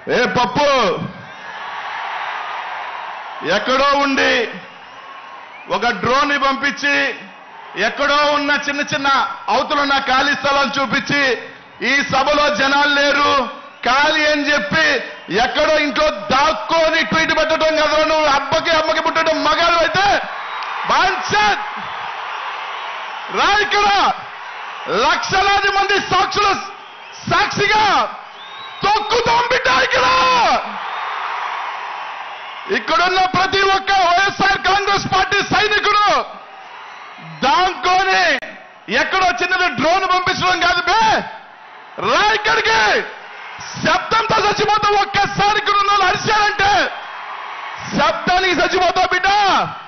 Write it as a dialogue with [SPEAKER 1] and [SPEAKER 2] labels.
[SPEAKER 1] ఏ పప్పు ఎక్కడో ఉండి ఒక డ్రోన్ ని పంపించి ఎక్కడో ఉన్న చిన్న చిన్న అవతలున్న ఖాళీ స్థలాలు చూపించి ఈ సభలో జనాలు లేరు ఖాళీ అని చెప్పి ఎక్కడో ఇంట్లో దాక్కొని ట్వీట్ పెట్టడం కదా నువ్వు అబ్బకి అమ్మకి పుట్టడం మగాడు అయితే బాన్సత్ రా ఇక్కడ లక్షలాది మంది సాక్షులు సాక్షిగా తొక్కుతాం బిడ్డ ఇక్కడ ఇక్కడున్న ప్రతి ఒక్క వైఎస్ఆర్ కాంగ్రెస్ పార్టీ సైనికుడు దాంకోని ఎక్కడో చిన్నది డ్రోన్ పంపించడం కాదు బే రా ఇక్కడికి శబ్దంతో చచ్చిపోతావు ఒక్కసారి ఇక్కడ ఉన్న వాళ్ళు అరిశారంటే శబ్దానికి చచ్చిపోతావు బిడ్డ